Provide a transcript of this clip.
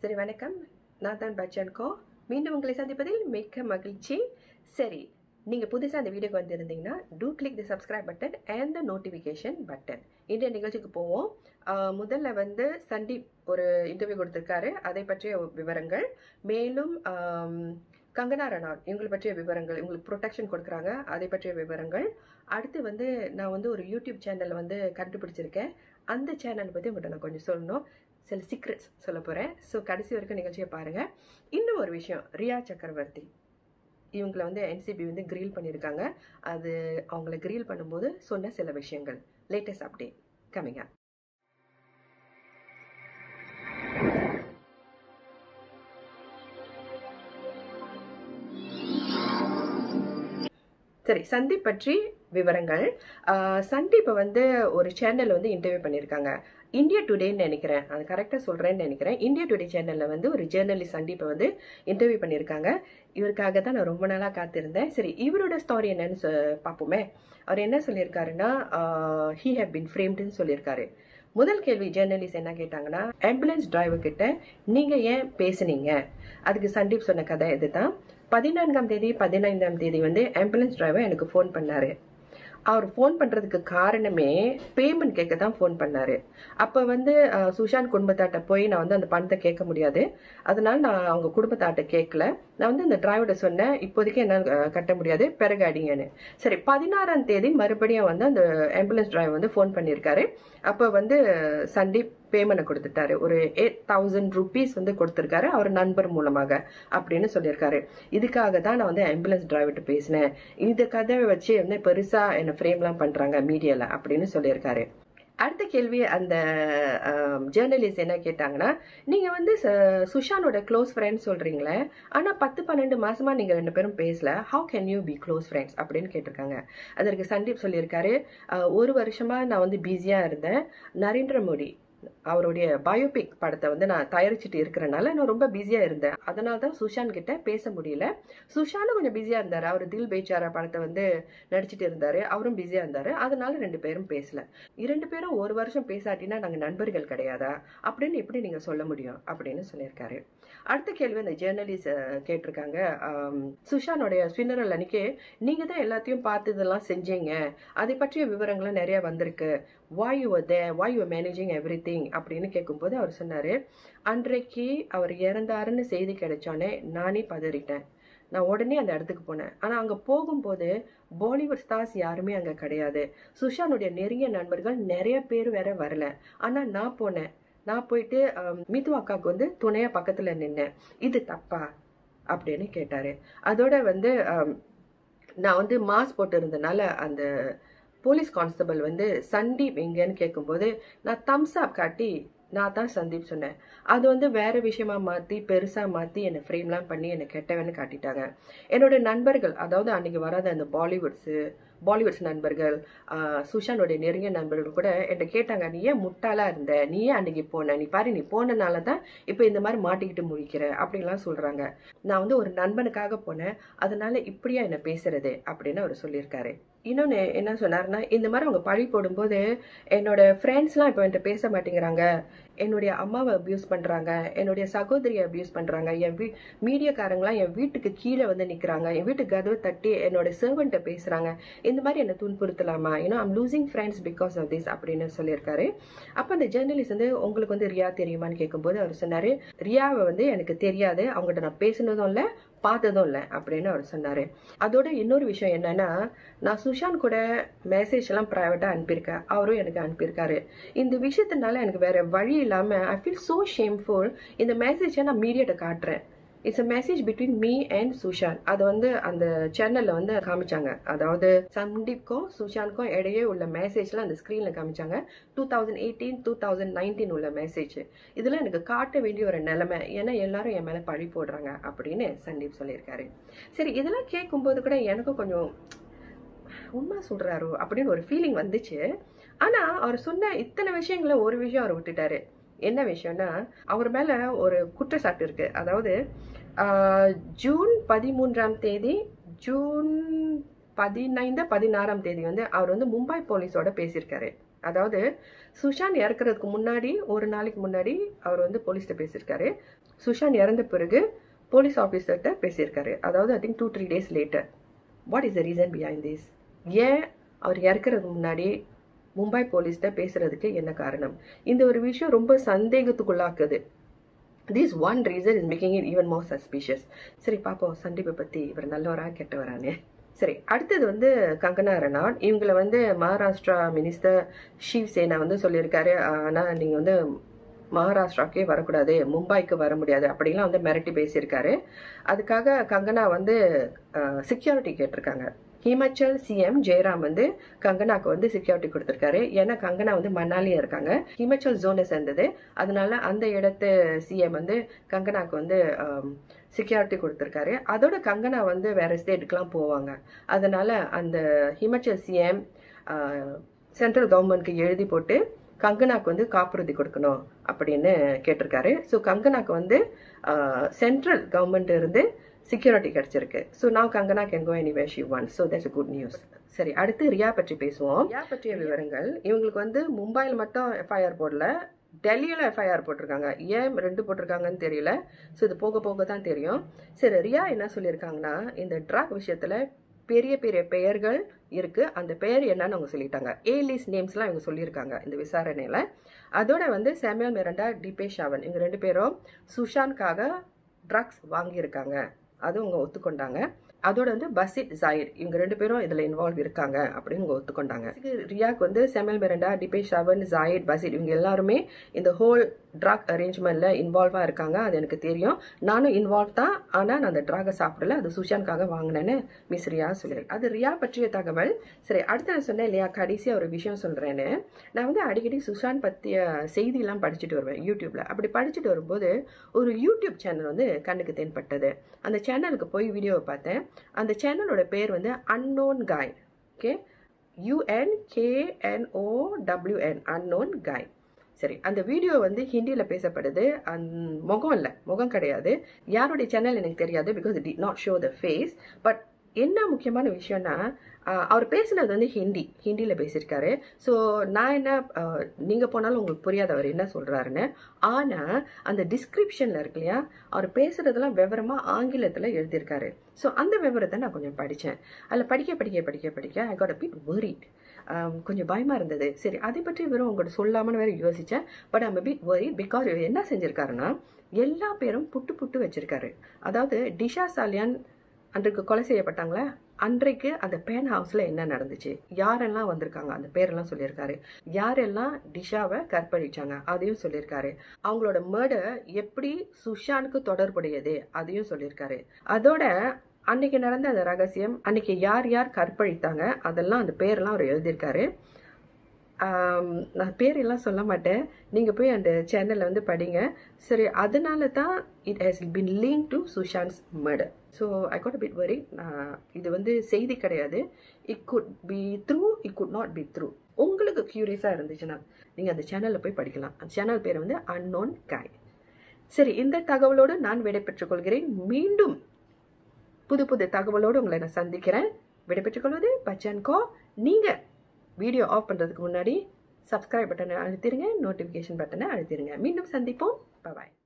சரி வணக்கம் நான் தான் பச்சன் கோ மீண்டும் உங்களை சந்திப்பதில் மிக்க மகிழ்ச்சி சரி நீங்கள் புதுசாக அந்த வீடியோக்கு வந்திருந்தீங்கன்னா to click the subscribe button and the notification button இன்றைய நிகழ்ச்சிக்கு போவோம் ஆஹ் முதல்ல வந்து சந்தீப் ஒரு இன்டர்வியூ கொடுத்துருக்காரு அதை பற்றிய விவரங்கள் மேலும் ஆம், கங்கனா ரனாத் இவங்களை பற்றிய விவரங்கள் இவங்களுக்கு ப்ரொடெக்ஷன் கொடுக்குறாங்க அதை பற்றிய விவரங்கள் அடுத்து வந்து நான் வந்து ஒரு யூடியூப் சேனல் வந்து கண்டுபிடிச்சிருக்கேன் அந்த சேனல் பற்றி உங்கள்கிட்ட நான் கொஞ்சம் சொல்லணும் சில சீக்ரெட்ஸ் சொல்ல போகிறேன் ஸோ கடைசி வரைக்கும் நிகழ்ச்சியை பாருங்கள் இன்னும் ஒரு விஷயம் ரியா சக்கரவர்த்தி இவங்களை வந்து என்சிபி வந்து கிரில் பண்ணியிருக்காங்க அது அவங்கள கிரில் பண்ணும்போது சொன்ன சில விஷயங்கள் லேட்டஸ்ட் அப்டேட் கமிங்க சரி சந்தீப் பற்றி விவரங்கள் ஆஹ் சந்தீப்பை வந்து ஒரு சேனல் வந்து இன்டர்வியூ பண்ணியிருக்காங்க இந்தியா டுடேன்னு நினைக்கிறேன் அது கரெக்டாக சொல்கிறேன்னு நினைக்கிறேன் இந்தியா டுடே சேனலில் வந்து ஒரு ஜேர்னலிஸ்ட் சந்தீப்பை வந்து இன்டர்வியூ பண்ணியிருக்காங்க இவருக்காக தான் நான் ரொம்ப நாளாக காத்திருந்தேன் சரி இவரோட ஸ்டாரி என்னன்னு சொ- பார்ப்போமே அவர் என்ன சொல்லியிருக்காருன்னா ஹீ ஹேவ் பின் ஃப்ரேம்டுன்னு சொல்லியிருக்காரு முதல் கேள்வி ஜேர்னலிஸ்ட் என்ன கேட்டாங்கன்னா ஆம்புலன்ஸ் டிரைவர் கிட்ட நீங்க ஏன் பேசுனீங்க அதுக்கு சந்தீப் சொன்ன கதை இதுதான் பதினான்காம் தேதி பதினைந்தாம் தேதி வந்து ஆம்புலன்ஸ் டிரைவர் எனக்கு ஃபோன் பண்ணாரு அவர் ஃபோன் பண்றதுக்கு காரணமே பேமெண்ட் கேட்க தான் ஃபோன் பண்ணாரு அப்ப வந்து அஹ், சுஷாந்த் குடும்பத்தாட்ட போய் நான் வந்து அந்த பணத்தை கேட்க முடியாது அதனால நான் அவங்க குடும்பத்தாட்ட கேட்கல நான் வந்து அந்த டிரைவர்கிட்ட சொன்னேன் இப்போதைக்கு என்னால் அஹ், கட்ட முடியாது பிறகு அடிங்கன்னு சரி பதினாறாம் தேதி மறுபடியும் வந்து அந்த ஆம்புலன்ஸ் டிரைவர் வந்து ஃபோன் பண்ணியிருக்காரு அப்போ வந்து சண்டீப் பேமெண்ட் கொடுத்துட்டாரு ஒரு எயிட் தௌசண்ட் ருபீஸ் வந்து கொடுத்துருக்காரு அவர் நண்பர் மூலமாக அப்படின்னு சொல்லியிருக்காரு இதுக்காக தான் நான் வந்து ஆம்புலன்ஸ் டிரைவர்கிட்ட பேசினேன் இந்த கதையை வச்சு வந்து பெருசா என்ன ஃப்ரேம்லாம் பண்றாங்க மீடியால அப்படின்னு சொல்லியிருக்காரு அடுத்த கேள்வி அந்த ஜேர்னலிஸ்ட் என்ன கேட்டாங்கன்னா நீங்க வந்து ச- சுஷானோட க்ளோஸ் ஃப்ரெண்ட் சொல்றீங்களே ஆனா பத்து பன்னெண்டு மாசமா நீங்க ரெண்டு பேரும் பேசல how can you be close friends அப்படின்னு கேட்டிருக்காங்க அதற்கு சந்தீப் சொல்லியிருக்காரு அஹ், ஒரு வருஷமா நான் வந்து பிஸியா இருந்தேன் நரேந்திர மோடி அவருடைய பயோபிக் படத்தை வந்து நான் தயாரிச்சுட்டு இருக்கிறனால நான் ரொம்ப பிஸியா இருந்தேன் அதனால தான் சுஷாந்த் கிட்ட பேச முடியல சுஷானும் கொஞ்சம் பிஸியா இருந்தாரு அவர் தில் பேச்சாரா படத்தை வந்து நடிச்சிட்டு இருந்தாரு அவரும் பிஸியா இருந்தாரு அதனால ரெண்டு பேரும் பேசல இரண்டு பேரும் ஒரு வருஷம் பேசாட்டினா நாங்க நண்பர்கள் கிடையாதா அப்படின்னு எப்படி நீங்க சொல்ல முடியும் அப்படின்னு சொல்லியிருக்காரு அடுத்த கேள்வி அந்த ஜேர்னலிஸ்ட் கேட்டிருக்காங்க ஆம், சுஷானுடைய ஃபினரல் அன்னைக்கு நீங்க தான் எல்லாத்தையும் பார்த்து இதெல்லாம் செஞ்சீங்க அதை பற்றிய விவரங்களும் நிறைய வந்திருக்கு why you they why you managing everything அப்படின்னு கேட்கும்போது அவர் சொன்னாரு அன்றைக்கு அவர் இறந்தாருன்னு செய்தி கிடைச்சோன்னே நானே பதறிட்டேன் நான் உடனே அந்த இடத்துக்கு போனேன் ஆனா அங்க போகும்போது பாலிவுட் ஸ்டார்ஸ் யாருமே அங்க கிடையாது சுஷானுடைய நெருங்கிய நண்பர்கள் நிறைய பேர் வேற வரல ஆனா நான் போனேன் நான் போயிட்டு ஆம், மிது அக்காவுக்கு வந்து துணையா பக்கத்துல நின்னேன் இது தப்பா அப்படின்னு கேட்டாரு அதோட வந்து ஆம், நான் வந்து மாஸ்க் போட்டு இருந்தனால அந்த போலீஸ் கான்ஸ்டபிள் வந்து சந்தீப் எங்கன்னு கேட்கும்போது நான் தம்ஸ் அப் காட்டி நான் தான் சந்தீப் சொன்னேன் அது வந்து வேற விஷயமா மாத்தி பெருசா மாத்தி என்னை ஃப்ரேம்லாம் பண்ணி என்னை கெட்டவன்னு காட்டிட்டாங்க என்னோட நண்பர்கள் அதாவது அன்னைக்கு வராத அந்த பாலிவுட்ஸு பாலிவுட்ஸ் நண்பர்கள் ஆஹ், சுஷானுடைய நெருங்கிய நண்பர்கள் கூட என்கிட்ட கேட்டாங்க நீ ஏன் முட்டாளா இருந்த நீ ஏன் அன்னைக்கு போன நீ பாரு நீ போனனால தான் இப்போ இந்த மாதிரி மாட்டிக்கிட்டு முழிக்கிற அப்படின்லாம் சொல்றாங்க நான் வந்து ஒரு நண்பனுக்காக போனேன் அதனால இப்படியா என்ன பேசுறது அப்படின்னு அவர் சொல்லியிருக்காரு இன்னொன்னு என்ன சொன்னாருன்னா இந்த மாதிரி அவங்க பழி போடும்போது என்னோட ஃப்ரெண்ட்ஸ்லாம் இப்போ என்கிட்ட பேச மாட்டேங்கிறாங்க என்னுடைய அம்மாவை அபியூஸ் பண்றாங்க என்னுடைய சகோதரியை அபியூஸ் பண்றாங்க என் வீ மீடியாக்காரங்களாம் என் வீட்டுக்கு கீழே வந்து நிக்கிறாங்க என் வீட்டு கதவை தட்டி என்னோட சர்வெண்ட்டை பேசுறாங்க இந்த மாதிரி என்ன துன்புறுத்தலாமா ஏன்னா I'm losing friends because of this அப்படின்னு சொல்லியிருக்காரு அப்போ அந்த ஜேர்னலிஸ்ட் வந்து உங்களுக்கு வந்து ரியா தெரியுமான்னு கேட்கும்போது அவர் சொன்னாரு ரியாவை வந்து எனக்கு தெரியாது அவங்ககிட்ட நான் பேசினதும் இல்லை பார்த்ததும் இல்லை அப்படின்னு அவர் சொன்னாரு அதோட இன்னொரு விஷயம் என்னன்னா நான் சுஷாந்த் கூட மெசேஜ் எல்லாம் ப்ரைவேட்டா அனுப்பியிருக்கேன் அவரும் எனக்கு அனுப்பியிருக்காரு இந்த விஷயத்தினால எனக்கு வேற வழி இல்லாம ஐ ஃபீல் சோ ஷேம்ஃபுல் இந்த மெசேஜை நான் மீடியாட்ட காட்டுறேன் it's a message between me and Sushant அது வந்து அந்த சேனல்ல வந்து காமிச்சாங்க அதாவது சந்தீப்க்கும் சுஷாந்த்க்கும் இடையே உள்ள மெசேஜ்லாம் அந்த ஸ்க்ரீன்ல காமிச்சாங்க two thousand eighteen two thousand nineteen உள்ள மெசேஜ் இதெல்லாம் எனக்கு காட்ட வேண்டிய ஒரு நிலைமை ஏன்னா எல்லாரும் என் மேல பழி போடுறாங்க அப்படின்னு சந்தீப் சொல்லியிருக்காரு சரி இதெல்லாம் கேட்கும்போது கூட எனக்கும் கொஞ்சம் உண்மை சொல்றாரு அப்படின்னு ஒரு ஃபீலிங் வந்துச்சு ஆனா அவர் சொன்ன இத்தனை விஷயங்கள ஒரு விஷயம் அவர் விட்டுட்டாரு என்ன விஷயம்னா அவர் மேல ஒரு குற்றச்சாட்டு இருக்கு அதாவது ஆஹ், ஜூன் பதிமூன்றாம் தேதி ஜூன் பதினைந்து பதினாறாம் தேதி வந்து அவர் வந்து மும்பை போலீஸோட பேசியிருக்காரு அதாவது சுஷாந்த் இறக்குறதுக்கு முன்னாடி ஒரு நாளைக்கு முன்னாடி அவர் வந்து போலீஸ்கிட்ட பேசியிருக்காரு சுஷாந்த் இறந்த பிறகு போலீஸ் ஆஃபீஸர்கிட்ட பேசியிருக்காரு அதாவது I think two three days later what is the reason behind this ஏன் அவர் இறக்குறதுக்கு முன்னாடி மும்பை போலீஸ்கிட்ட பேசுறதுக்கு என்ன காரணம் இந்த ஒரு விஷயம் ரொம்ப சந்தேகத்துக்குள்ளாக்குது this one reason is making it even more suspicious சரி பார்ப்போம் சந்தீப்பை பற்றி இவர் நல்லவரா கெட்டவரானே சரி அடுத்தது வந்து கங்கனா ரனாட் இவங்களை வந்து மகாராஷ்டிரா மினிஸ்டர் சிவசேனா வந்து சொல்லியிருக்காரு ஆனால் நீங்கள் வந்து மகாராஷ்டிராக்கே வரக்கூடாது மும்பைக்கு வர முடியாது அப்படிலாம் வந்து மிரட்டி பேசியிருக்காரு அதுக்காக கங்கனா வந்து செக்யூரிட்டி கேட்டிருக்காங்க ஹிமாச்சல் சிஎம் ஜெயராம் வந்து கங்கனாக்கு வந்து செக்யூரிட்டி கொடுத்துருக்காரு ஏன்னா கங்கனா வந்து மணாலியா இருக்காங்க ஹிமாச்சல் ஜோனை சேர்ந்தது அதனால அந்த இடத்து சிஎம் வந்து கங்கனாக்கு வந்து செக்யூரிட்டி கொடுத்துருக்காரு அதோட கங்கனா வந்து வேற ஸ்டேட்டுக்கெலாம் போவாங்க அதனால அந்த ஹிமாச்சல் சிஎம் சென்ட்ரல் கவர்மெண்ட்க்கு எழுதி போட்டு கங்கனாக்கு வந்து காப்புறுதி கொடுக்கணும் அப்படின்னு கேட்டிருக்காரு ஸோ கங்கனாக்கு வந்து சென்ட்ரல் கவர்மெண்ட் இருந்து செக்யூரிட்டி கிடைச்சிருக்கு ஸோ நான் Kangana can go anyway she one so that's good news சரி அடுத்து ரியா பற்றி பேசுவோம் ரியா பற்றிய விவரங்கள் இவங்களுக்கு வந்து மும்பையில் மட்டும் எஃப்ஐஆர் போடல டெல்லியில் எஃப்ஐஆர் போட்டிருக்காங்க ஏன் ரெண்டு போட்டிருக்காங்கன்னு தெரியல ஸோ இது போக போக தான் தெரியும் சரி ரியா என்ன சொல்லியிருக்காங்கன்னா இந்த ட்ராக் விஷயத்தில் பெரிய பெரிய பெயர்கள் இருக்கு அந்த பெயர் என்னன்னு அவங்க சொல்லிட்டாங்க ஏ லிஸ்ட் நேம்ஸ்லாம் இவங்க சொல்லியிருக்காங்க இந்த விசாரணையில் அதோட வந்து சாமியல் மிரண்டா டிபேஷ் அவன் இவங்க ரெண்டு பேரும் சுஷாந்த்காக ட்ரக்ஸ் வாங்கியிருக்காங்க அது அவங்க ஒத்துக்கொண்டாங்க அதோட வந்து பசிட் ஜாயிர் இவங்க ரெண்டு பேரும் இதில் இன்வால்வ் இருக்காங்க அப்படின்னு இவங்க ஒத்துக்கொண்டாங்க ரியாக்கு வந்து செமல் மெரண்டா டிபேஷ் ஷவன் ஜாயிட் பசிட் இவங்க எல்லாருமே இந்த ஹோல் ட்ராக் அரேஞ்ச்மெண்ட்ல இன்வால்வாக இருக்காங்க அது எனக்கு தெரியும் நானும் இன்வால்வ் தான் ஆனால் நான் அந்த ட்ராகை சாப்பிடல அது சுஷான்காக வாங்கினேன்னு மிஸ் ரியா சொல்லி அது ரியா பற்றிய தகவல் சரி அடுத்து நான் சொன்னேன் இல்லையா கடைசியாக ஒரு விஷயம் சொல்கிறேன்னு நான் வந்து அடிக்கடி சுஷான் பற்றிய செய்தியெல்லாம் படிச்சுட்டு வருவேன் யூடியூப்ல அப்படி படிச்சுட்டு வரும்போது ஒரு யூடியூப் சேனல் வந்து கண்ணுக்கு தென்பட்டது அந்த சேனலுக்கு போய் வீடியோவை பார்த்தேன் அந்த சேனலோட பேர் வந்து unknown guy okay U N K N O W N unknown guy சரி அந்த வீடியோ வந்து ஹிந்தியில் பேசப்படுது அந் முகம் இல்லை முகம் கிடையாது யாருடைய சேனல் எனக்கு தெரியாது because it not show the face but என்ன முக்கியமான விஷயம்னா அவர் பேசுனது வந்து ஹிந்தி ஹிந்தியில் பேசியிருக்காரு ஸோ நான் என்ன நீங்கள் போனாலும் உங்களுக்கு புரியாத அவர் என்ன சொல்கிறாருன்னு ஆனால் அந்த டிஸ்கிரிப்ஷனில் இருக்கு இல்லையா அவர் பேசுகிறதெல்லாம் விவரமாக ஆங்கிலத்தில் எழுதியிருக்காரு ஸோ அந்த விவரத்தை நான் கொஞ்சம் படித்தேன் அதில் படிக்க படிக்க படிக்க படிக்க I got a bit worried கொஞ்சம் பயமாக இருந்தது சரி அதை பற்றி வெறும் உங்கள்கிட்ட சொல்லாமல் வேறு யோசித்தேன் but I'm bit worried because என்ன செஞ்சுருக்காருன்னா எல்லா பேரும் புட்டு புட்டு வச்சுருக்காரு அதாவது டிஷா சாலியான் அன்றைக்கு கொலை செய்யப்பட்டாங்களே அன்றைக்கு அந்த பேன் ஹவுஸில் என்ன நடந்துச்சு யாரெல்லாம் வந்திருக்காங்க அந்த பேரெல்லாம் சொல்லியிருக்காரு யாரெல்லாம் டிஷாவை கற்பழிச்சாங்க அதையும் சொல்லியிருக்காரு அவங்களோட மர்டர் எப்படி சுஷானுக்கு தொடர்புடையது அதையும் சொல்லியிருக்காரு அதோட அன்னைக்கு நடந்த அந்த ரகசியம் அன்னைக்கு யார் யார் கற்பழித்தாங்க அதெல்லாம் அந்த பேரெல்லாம் அவர் எழுதியிருக்காரு நான் பேரெல்லாம் சொல்ல மாட்டேன் நீங்கள் போய் அந்த சேனலில் வந்து படிங்க சரி அதனால தான் it has been link to Sushant's murder so I got bit worry இது வந்து செய்தி கிடையாது it could be through it could not be through உங்களுக்கு க்யூரியஸாக இருந்துச்சுன்னா நீங்கள் அந்த சேனலில் போய் படிக்கலாம் அந்த சேனல் பேர் வந்து அன்னோன் காய் சரி இந்த தகவலோடு நான் விடைபெற்றுக் கொள்கிறேன் மீண்டும் புது புது தகவலோடு உங்களை நான் சந்திக்கிறேன் விடைபெற்றுக் கொள்வது பச்சன் கோ நீங்கள் வீடியோ ஆஃப் பண்ணுறதுக்கு முன்னாடி சப்ஸ்கிரைப் பட்டனை அழுத்திருங்க நோட்டிஃபிகேஷன் பட்டனை அழுத்திருங்க மீண்டும் சந்திப்போம் பாய்